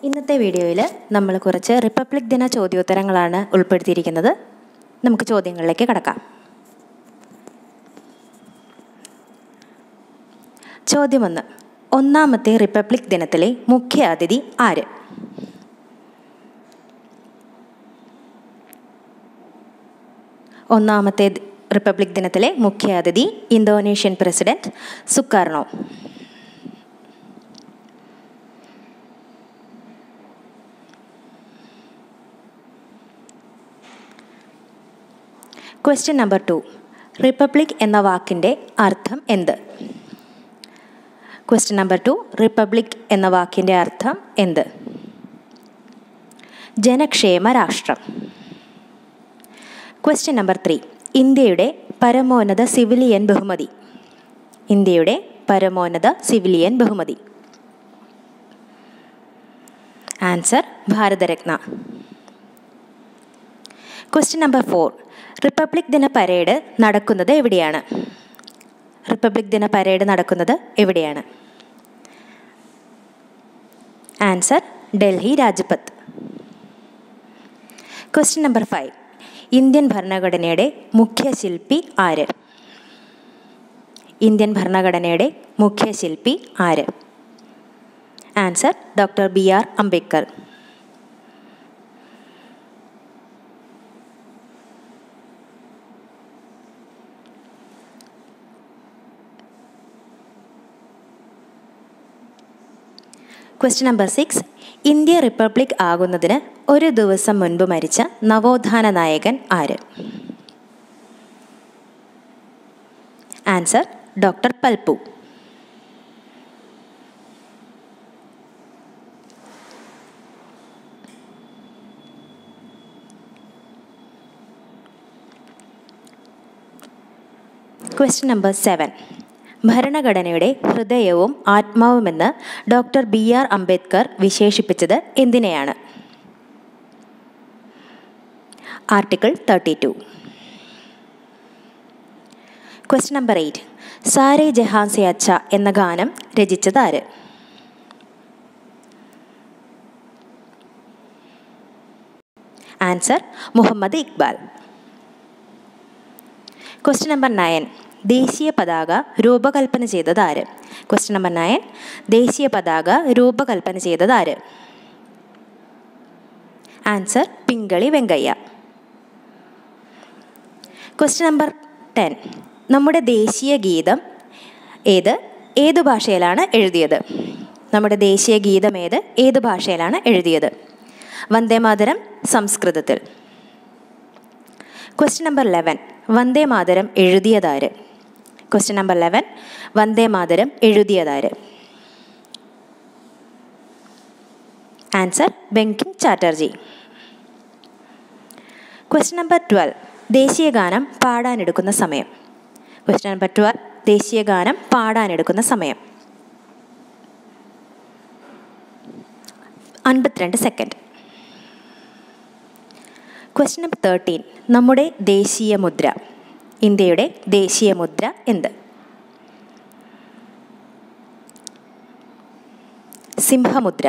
ഇന്നത്തെ വീഡിയോയിൽ നമ്മൾ കുറച്ച് റിപ്പബ്ലിക് ദിന ചോദ്യോത്തരങ്ങളാണ് ഉൾപ്പെടുത്തിയിരിക്കുന്നത് നമുക്ക് ചോദ്യങ്ങളിലേക്ക് കടക്കാം ചോദ്യം ഒന്ന് ഒന്നാമത്തെ റിപ്പബ്ലിക് ദിനത്തിലെ മുഖ്യ അതിഥി ആര് ഒന്നാമത്തെ ദി- റിപ്പബ്ലിക് ദിനത്തിലെ മുഖ്യ അതിഥി Indonesian president Sukarno question number two republic എന്ന വാക്കിൻ്റെ അർത്ഥം എന്ത് ക്വസ്റ്റ്യൻ നമ്പർ ടു റിപ്പബ്ലിക് എന്ന വാക്കിൻ്റെ അർത്ഥം എന്ത് ജനക്ഷേമ രാഷ്ട്രം ക്വസ്റ്റ്യൻ നമ്പർ ത്രീ ഇന്ത്യയുടെ പരമോന്നത സിവിലിയൻ ബഹുമതി ഇന്ത്യയുടെ പരമോന്നത സിവിലിയൻ ബഹുമതി answer Bharat Ratna question number four republic ദിന പരേഡ് നടക്കുന്നത് എവിടെയാണ് റിപ്പബ്ലിക് ദിന പരേഡ് നടക്കുന്നത് എവിടെയാണ് answer Delhi Rajpath question number five Indian ഭരണഘടനയുടെ മുഖ്യ ശില്പി ആര് ഇന്ത്യൻ ഭരണഘടനയുടെ മുഖ്യ ശില്പി ആര് answer doctor B R Ambedkar question number six India republic ആകുന്നതിന് ഒരു ദിവസം മുൻപ് മരിച്ച നവോത്ഥാന നായകൻ ആര് answer doctor Palpu question number seven ഭരണഘടനയുടെ ഹൃദയവും ആത്മാവുമെന്ന് ഡോക്ടർ ബി ആർ അംബേദ്കർ വിശേഷിപ്പിച്ചത് എന്തിനെയാണ് article thirty two question number eight Sare Jahan Se Accha എന്ന ഗാനം രചിച്ചത് ആര് answer Muhammad Iqbal question number nine ദേശീയ പതാക രൂപകൽപ്പന ചെയ്തത് ആര് ക്വസ്റ്റ്യൻ നമ്പർ നയൻ ദേശീയ പതാക രൂപകൽപ്പന ചെയ്തത് ആര് answer Pingali Venkayya question number ten നമ്മുടെ ദേശീയ ഗീതം ഏത് ഏത് ഭാഷയിലാണ് എഴുതിയത് നമ്മുടെ ദേശീയ ഗീതം ഏത് ഏത് ഭാഷയിലാണ് എഴുതിയത് വന്ദേമാതരം സംസ്കൃതത്തിൽ question number eleven Vande Mataram എഴുതിയതാര് question number eleven Vande Mataram എഴുതിയതാര് answer Bankim Chatterjee question number twelve ദേശീയ ഗാനം പാടാനെടുക്കുന്ന സമയം ക്വസ്റ്റ്യൻ നമ്പർ ട്വൽവ് ദേശീയ ഗാനം പാടാനെടുക്കുന്ന സമയം അൻപത്തിരണ്ട് സെക്കൻഡ് ക്വസ്റ്റ്യൻ നമ്പർ തേർട്ടീൻ നമ്മുടെ ദേശീയ മുദ്ര ഇന്ത്യയുടെ ദേശീയ മുദ്ര എന്ത് സിംഹമുദ്ര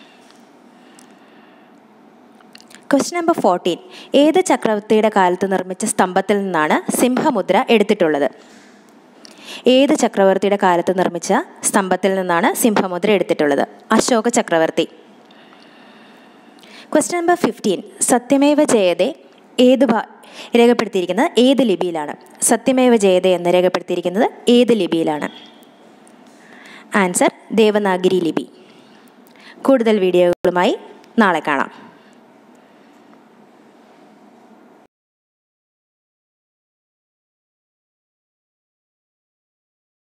ക്വസ്റ്റ്യൻ നമ്പർ ഫോർട്ടീൻ ഏത് ചക്രവർത്തിയുടെ കാലത്ത് നിർമ്മിച്ച സ്തംഭത്തിൽ നിന്നാണ് സിംഹമുദ്ര എടുത്തിട്ടുള്ളത് ഏത് ചക്രവർത്തിയുടെ കാലത്ത് നിർമ്മിച്ച സ്തംഭത്തിൽ നിന്നാണ് സിംഹമുദ്ര എടുത്തിട്ടുള്ളത് അശോക ചക്രവർത്തി question number fifteen Satyameva Jayate ഏത് ഭാ രേഖപ്പെടുത്തിയിരിക്കുന്നത് ഏത് ലിപിയിലാണ് സത്യമേവ ജയതേ എന്ന് രേഖപ്പെടുത്തിയിരിക്കുന്നത് ഏത് ലിപിയിലാണ് ആൻസർ ദേവനാഗിരി ലിപി കൂടുതൽ വീഡിയോകളുമായി നാളെ കാണാം